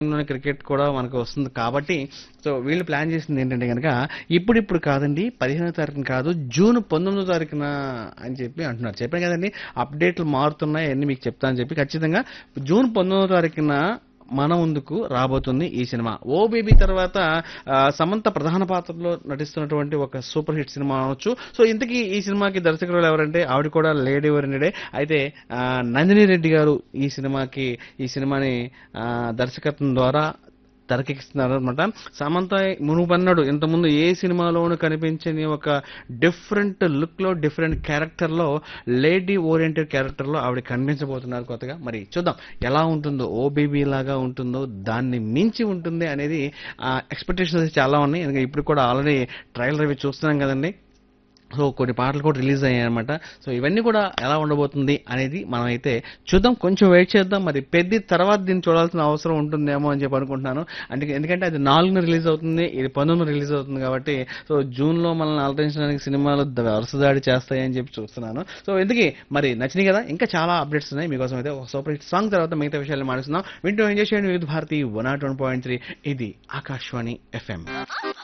cricket కూడా మనకు వస్తుంది కాబట్టి సో వీళ్ళు ప్లాన్ చేసింది ఏంటంటే కనుక ఇప్పుడిప్పుడు కాదండి పదిహేనో తారీఖున కాదు జూన్ పంతొమ్మిదో తారీఖున అని చెప్పి అంటున్నారు చెప్పాను కదండి అప్డేట్లు మారుతున్నాయి అన్ని మీకు చెప్తానని చెప్పి ఖచ్చితంగా జూన్ పంతొమ్మిదో తారీఖున మన ముందుకు రాబోతుంది ఈ సినిమా ఓ బేబీ తర్వాత ఆ, సమంత ప్రధాన పాత్రలో నటిస్తున్నటువంటి ఒక సూపర్ హిట్ సినిమా అనవచ్చు సో ఇంతకీ ఈ సినిమాకి దర్శకురాలు ఎవరంటే ఆవిడ కూడా లేడీ ఓరినడే అయితే ఆ, నందిని రెడ్డి గారు ఈ సినిమాకి ఈ సినిమాని ఆ, దర్శకత్వం ద్వారా తెరకెక్కిస్తున్నారు అనమాట సమంత మునుపన్నాడు ఇంతకుముందు ఏ సినిమాలోనూ కనిపించని ఒక డిఫరెంట్ లుక్ లో డిఫరెంట్ క్యారెక్టర్ లో లేడీ ఓరియంటెడ్ క్యారెక్టర్ లో ఆవిడ కనిపించబోతున్నారు కొత్తగా మరి చూద్దాం ఎలా ఉంటుందో ఓ బేబీ లాగా ఉంటుందో దాన్ని మించి ఉంటుంది అనేది ఎక్స్పెక్టేషన్స్ చాలా ఉన్నాయి ఎందుకంటే ఇప్పుడు కూడా ఆల్రెడీ ట్రైలర్ అవి చూస్తున్నాం కదండి సో కొన్ని పాటలు కూడా రిలీజ్ అయ్యాయి అనమాట సో ఇవన్నీ కూడా ఎలా ఉండబోతుంది అనేది మనం అయితే చూద్దాం కొంచెం వెయిట్ చేద్దాం మరి పెద్ద తర్వాత దీన్ని చూడాల్సిన అవసరం ఉంటుందేమో అని చెప్పి అనుకుంటున్నాను అంటే ఎందుకంటే అది నాలుగున రిలీజ్ అవుతుంది ఇది పంతొమ్మిది రిలీజ్ అవుతుంది కాబట్టి సో జూన్ లో మనల్ని అలరించడానికి సినిమాలు ద- వరుసదాడి చేస్తాయని చెప్పి చూస్తున్నాను సో ఎందుకే మరి నచ్చినాయి కదా ఇంకా చాలా అప్డేట్స్ ఉన్నాయి మీకోసం అయితే ఒక సూపర్ హిట్ సాంగ్ తర్వాత మిగతా విషయాలు మాట్లాడుతున్నాం వింటూ ఎంజాయ్ చేయండి Vividh Bharati one nought one point three ఇది ఆకాశవాణి ఎఫ్ఎం